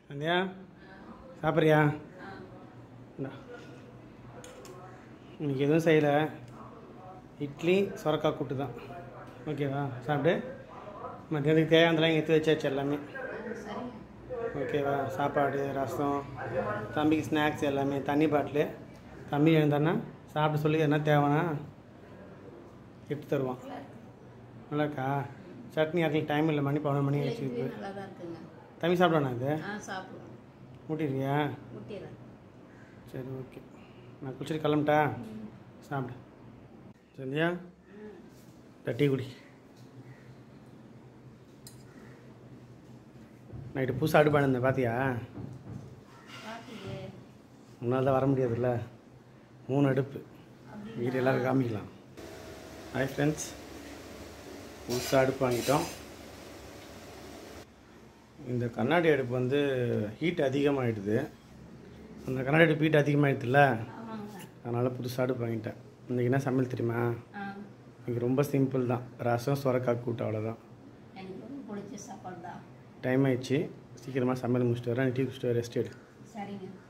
சந்தியா சாப்பிட்றியா இந்தா இன்னைக்கு எதுவும் செய்யலை இட்லி சொரக்காய் கூட்டு தான் ஓகேவா சாப்பிட்டு மத்தியானத்துக்கு தேவையானதெல்லாம் இங்கே எடுத்து வச்சாச்சு எல்லாமே ஓகேவா சாப்பாடு ரசம் தம்பிக்கு ஸ்நாக்ஸ் எல்லாமே தண்ணி பாட்டிலு தம்பி எழுந்தானா சாப்பிட சொல்லி என்ன தேவைன்னா எடுத்து தருவான் நல்லா இருக்கா சட்னி அரைக்கல டைம் இல்லை மணி பதினொரு மணி ஆச்சு இப்போ நல்லா தான் இருக்குங்க தம்பி சாப்பிடுவானா இது ஆ சாப்பிடுவோம் ஊட்டிடுறியா முட்டிடுறேன் சரி ஓகே நான் குளிச்சுட்டு கிளம்பிட்டா சாப்பிடு சந்தியா இந்த டீ குடி நைட்டு புதுசாக அடுப்பு இருந்தேன் பார்த்தியா பாத்தியே முன்னால் தான் வர முடியாதுல்ல மூணு அடுப்பு வீடு எல்லாரும் காமிக்கலாம் ஹாய் ஃப்ரெண்ட்ஸ் புதுசாக அடுப்பு வாங்கிட்டோம் இந்த கண்ணாடி அடுப்பு வந்து ஹீட் அதிகமாகிடுது அந்த கண்ணாடி அடுப்பு ஹீட் அதிகமாகிடுதுல்ல ஆமாங்க அதனால் புதுசாக அடுப்பு வாங்கிட்டேன் இன்றைக்கி என்ன சமையல் தெரியுமா ஆ இன்றைக்கி ரொம்ப சிம்பிள் தான் ரசம் சுரக்காய் கூட்டு அவ்வளோதான் எனக்கு ரொம்ப பிடிச்ச சாப்பாடு தான் டைம் ஆயிடுச்சு சீக்கிரமாக சமையல் முடிச்சுட்டு வரேன் டீ குடிச்சிட்டு ரெஸ்ட் எடு சரிங்க